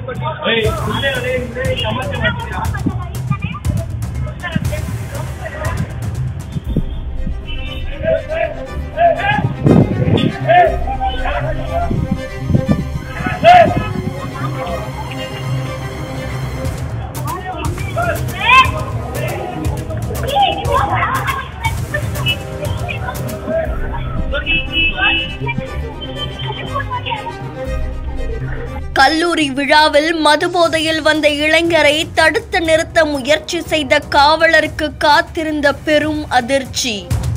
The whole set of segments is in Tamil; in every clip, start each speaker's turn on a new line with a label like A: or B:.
A: கல்லூரி விழாவில் மதுபோதையில் வந்த இளைஞரை தடுத்து நிறுத்த முயற்சி செய்த காவலருக்கு காத்திருந்த பெரும் அதிர்ச்சி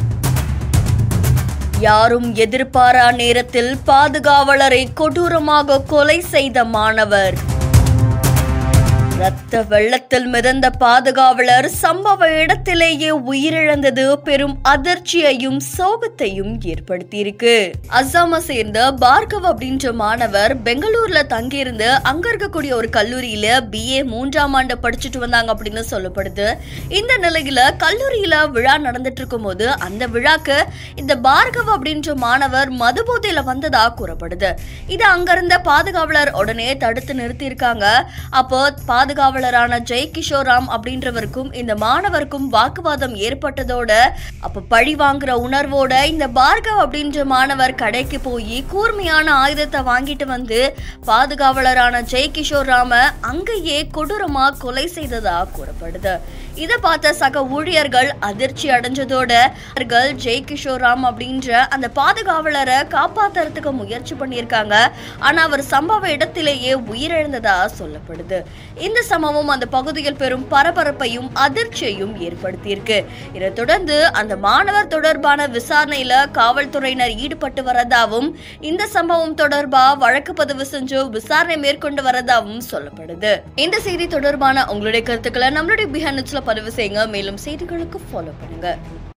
A: யாரும் எதிர்பாரா நேரத்தில் பாதுகாவலரை கொடூரமாக கொலை செய்த மாணவர் ரத்த வெள்ளத்தில் மிதந்த பாதுகாவலர் சம்பவ இடத்திலேயே உயிரிழந்தது பெரும் அதிர்ச்சியையும் சோகத்தையும் ஏற்படுத்தியிருக்கு அஸ்ஸாமை சேர்ந்த பார்கவ் அப்படின்ற மாணவர் பெங்களூர்ல தங்கியிருந்து அங்க இருக்கக்கூடிய ஒரு கல்லூரியில பிஏ மூன்றாம் ஆண்டு படிச்சுட்டு வந்தாங்க அப்படின்னு சொல்லப்படுது இந்த நிலையில கல்லூரியில விழா நடந்துட்டு இருக்கும்போது அந்த விழாக்கு இந்த பார்கவ் அப்படின்ற மாணவர் மதுபோதையில வந்ததா கூறப்படுது இது அங்கிருந்த பாதுகாவலர் உடனே தடுத்து நிறுத்தியிருக்காங்க அப்போ பாதுகாவலரான ஜெய் கிஷோராம் அப்படின்றவருக்கும் இந்த மாணவருக்கும் வாக்குவாதம் ஏற்பட்டதோட அப்ப பழி வாங்குற உணர்வோட இந்த பார்கவ் அப்படின்ற மாணவர் கடைக்கு போய் கூர்மையான ஆயுதத்தை வாங்கிட்டு வந்து பாதுகாவலரான ஜெய் கிஷோர் ராம அங்கேயே கொடூரமா கொலை செய்ததா கூறப்படுது இதை பார்த்த சக ஊழியர்கள் அதிர்ச்சி அடைஞ்சதோட அவர்கள் ஜெய் கிஷோர் ராம் அப்படின்ற அந்த பாதுகாவலரை காப்பாத்துறதுக்கு முயற்சி பண்ணியிருக்காங்க ஆனா அவர் சம்பவ இடத்திலேயே உயிரிழந்ததா சொல்லப்படுது இந்த சம்பவம் அந்த பகுதியில் பெரும் பரபரப்பையும் அதிர்ச்சியையும் ஏற்படுத்தியிருக்கு இதைத் தொடர்ந்து அந்த மாணவர் தொடர்பான விசாரணையில காவல்துறையினர் ஈடுபட்டு வரதாவும் இந்த சம்பவம் தொடர்பா வழக்கு பதிவு செஞ்சு விசாரணை மேற்கொண்டு வரதாவும் சொல்லப்படுது இந்த செய்தி தொடர்பான உங்களுடைய கருத்துக்களை நம்மளுடைய பிஹான் பதிவு செய்யுங்க மேலும் செய்திகளுக்கு ஃபாலோ பண்ணுங்க